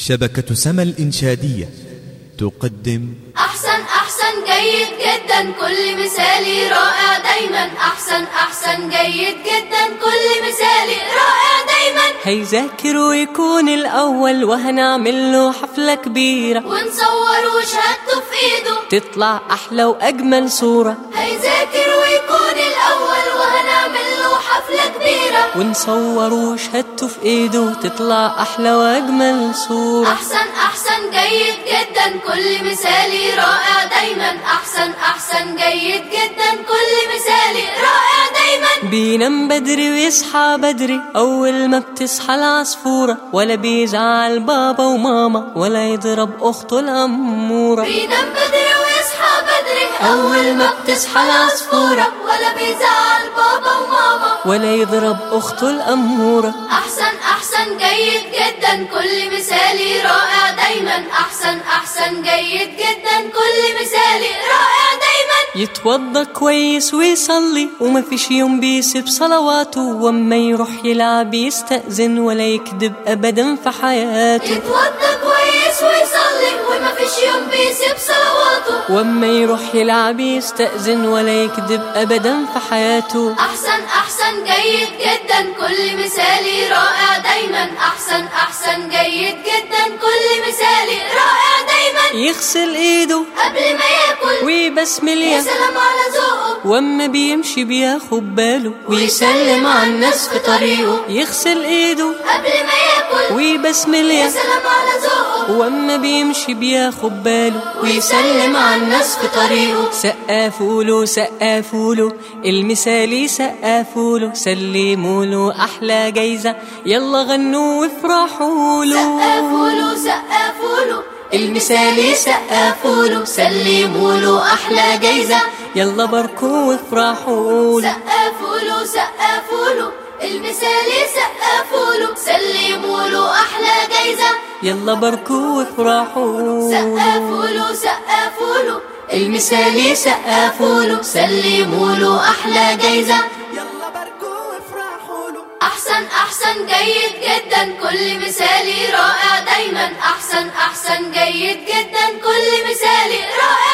شبكة سما الإنشادية تقدم أحسن أحسن جيد جدا كل مثالي رائع دايما أحسن أحسن جيد جدا كل مثالي رائع دايما هيذاكر ويكون الأول وهنعمل له حفلة كبيرة ونصور وشهادته في إيده تطلع أحلى وأجمل صورة هيذاكر ويكون الأول وهنعمل له حفلة كبيرة ونصور وشهادته في إيده تطلع أحلى وأجمل صورة أحسن أحسن جيد جدا كل مثالي رائع دايما أحسن أحسن جيد جدا كل مثالي رائع دايما بينام بدري ويصحى بدري أول ما بتصحى العصفورة ولا بيزعل بابا وماما ولا يضرب أخته الأمورة بينام بدري ويصحى بدري أول ما بتصحى العصفورة ولا بيزعل بابا وماما ولا يضرب أخته الأمورة أحسن أحسن جيد جدا كل مثالي رائع دايما أحسن أحسن جيد جدا كل مثالي رائع دايما يتوضى كويس ويصلي وما فيش يوم بيسيب صلواته واما يروح يلعب يستأذن ولا يكذب أبدا في حياته يتوضى كويس ويصلي وما فيش يوم بيسيب صلواته واما يروح يلعب يستأذن ولا يكذب أبدا في حياته أحسن أحسن جيد جدا كل مثالي رائع دايما أحسن أحسن جيد جدا كل مثالي رائع دايما يغسل ايده قبل ما ياكل ويبسمل يا يا سلام على ذوقه واما بيمشي بياخد باله ويسلم على الناس في طريقه يغسل ايده قبل ما ياكل ويبسمل يا يا سلام على ذوقه واما بيمشي بياخد باله ويسلم على الناس في طريقه سقفوله سقفوله المثالي سقفوله سلموله احلى جايزه يلا غنوا وافرحوا له سقفوله سقفوله المثالي سقفوله سلموله أحلى جايزة يلا باركوا وافرحوا له سقفوله سقفوله المثالي سقفوله سلموله أحلى جايزة يلا باركوا وافرحوا له سقفوله سقفوله المثالي سقفوله سلموله أحلى جايزة أحسن أحسن جيد جدا كل مثالي رائع دايما أحسن أحسن جيد جدا كل مثالي رائع